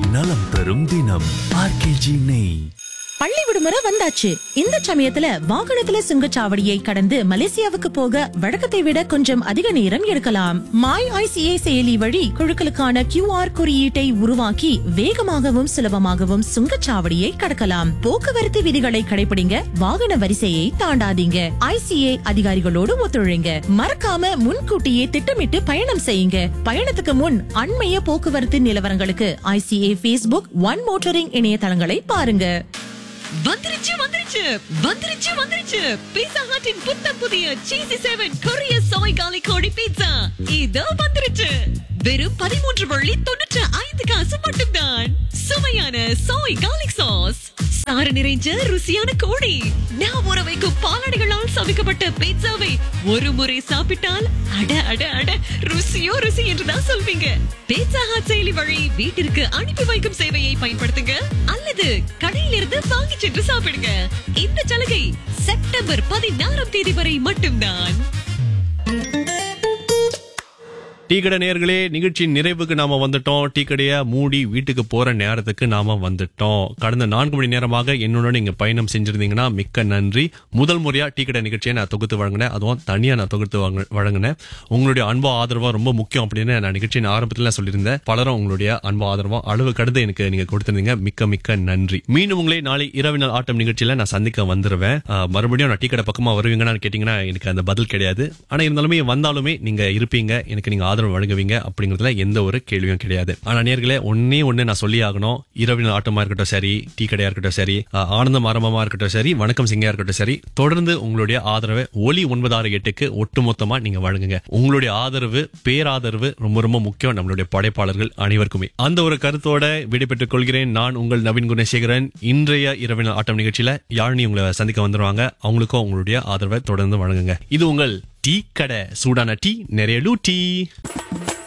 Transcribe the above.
நலம் தரும் தினம் ஆர்கேஜி நெய் பள்ளி விடுமுறை வந்தாச்சு இந்த சமயத்துல வாகனத்துல சுங்கச்சாவடியை கடந்து மலேசியாவுக்கு போக வழக்கத்தை விட கொஞ்சம் அதிக நேரம் எடுக்கலாம் மாய் ஐசிஏ செயலி வழி குழுக்களுக்கான கியூஆர் குறியீட்டை உருவாக்கி வேகமாகவும் சுலபமாகவும் சுங்கச்சாவடியை கடக்கலாம் போக்குவரத்து விதிகளை கடைபிடிங்க வாகன வரிசையை தாண்டாதீங்க ஐசிஏ அதிகாரிகளோடு ஒத்துழைங்க மறக்காம முன்கூட்டியே திட்டமிட்டு பயணம் செய்யுங்க பயணத்துக்கு முன் அண்மைய போக்குவரத்து நிலவரங்களுக்கு ஐசிஏ ஃபேஸ்புக் ஒன் மோட்டரிங் இணையதளங்களை பாருங்க வந்துருச்சு வந்துருச்சு வந்துருச்சு வந்துருச்சு பீட்சா ஹட்டின் புத்தம் புதிய சீசி செவன் கொரிய சோய் காலி கோழி பீட்சா இதோ வந்துருச்சு வெறும் பதிமூன்று வள்ளி தொண்ணூற்று ஐந்து காசு மட்டும்தான் சுவையான சோய் காலிக் சாஸ் சாறு நிறைஞ்ச ருசியான கோழி நான் ஊற வைக்கும் பாலாடைகளால் சமைக்கப்பட்ட பீட்சாவை ஒரு முறை சாப்பிட்டால் அட அட அட ருசியோ ருசி என்றுதான் சொல்வீங்க பீட்சா ஹாட் செயலி வழி வீட்டிற்கு அனுப்பி வைக்கும் சேவையை பயன்படுத்துங்க அல்லது கடையிலிருந்து வாங்கி சென்று சாப்பிடுங்க இந்த சலுகை செப்டம்பர் பதினாறாம் தேதி வரை மட்டும்தான் டீ கடை நேர்களே நிகழ்ச்சியின் நிறைவுக்கு நாம வந்துட்டோம் டீ கடையை மூடி வீட்டுக்கு போற நேரத்துக்கு நாம வந்துட்டோம் கடந்த நான்கு மணி நேரமாக என்னோட நீங்க பயணம் செஞ்சிருந்தீங்கன்னா மிக்க நன்றி முதல் முறையா டீ கடை நிகழ்ச்சியை நான் தொகுத்து வழங்கினேன் அதுவும் தனியா நான் தொகுத்து வாங்க- வழங்கினேன் உங்களுடைய அன்பு ஆதரவா ரொம்ப முக்கியம் அப்படின்னு நான் நிகழ்ச்சியின் ஆரம்பத்துல சொல்லியிருந்தேன் பலரும் உங்களுடைய அன்பு ஆதரவா அளவு கடந்து எனக்கு நீங்க கொடுத்திருந்தீங்க மிக்க மிக்க நன்றி மீண்டும் உங்களை நாளை இரவு நாள் ஆட்டம் நிகழ்ச்சியில நான் சந்திக்க வந்துருவேன் ஆஹ், மறுபடியும் நான் டீ கடை பக்கமா வருவீங்கன்னு கேட்டீங்கன்னா எனக்கு அந்த பதில் கிடையாது ஆனா இருந்தாலுமே வந்தாலுமே நீங்க இருப்பீங்க எனக்கு நீங்க ஆதரவு வழங்குவீங்க அப்படிங்கறதுல எந்த ஒரு கேள்வியும் கிடையாது ஆனா நேர்களே ஒன்னே ஒண்ணு நான் சொல்லி ஆகணும் இரவின் ஆட்டமா இருக்கட்டும் சரி டீ கடையா இருக்கட்டும் சரி ஆஹ், ஆனந்தம் ஆரம்பமா இருக்கட்டும் சரி வணக்கம் சிங்கையா இருக்கட்டும் சரி தொடர்ந்து உங்களுடைய ஆதரவை ஒலி ஒன்பது ஆறு எட்டுக்கு ஒட்டுமொத்தமா நீங்க வழங்குங்க உங்களுடைய ஆதரவு பேராதரவு ரொம்ப ரொம்ப முக்கியம் நம்மளுடைய படைப்பாளர்கள் அனைவருக்குமே அந்த ஒரு கருத்தோட விடைபெற்றுக் கொள்கிறேன் நான் உங்கள் நவீன் குணசேகரன் இன்றைய இரவின் ஆட்டம் நிகழ்ச்சியில யாழினி உங்களை சந்திக்க வந்துருவாங்க அவங்களுக்கும் உங்களுடைய ஆதரவை தொடர்ந்து வழங்குங்க இது உங்கள் டீ கடை சூடான டீ நிறைய டீ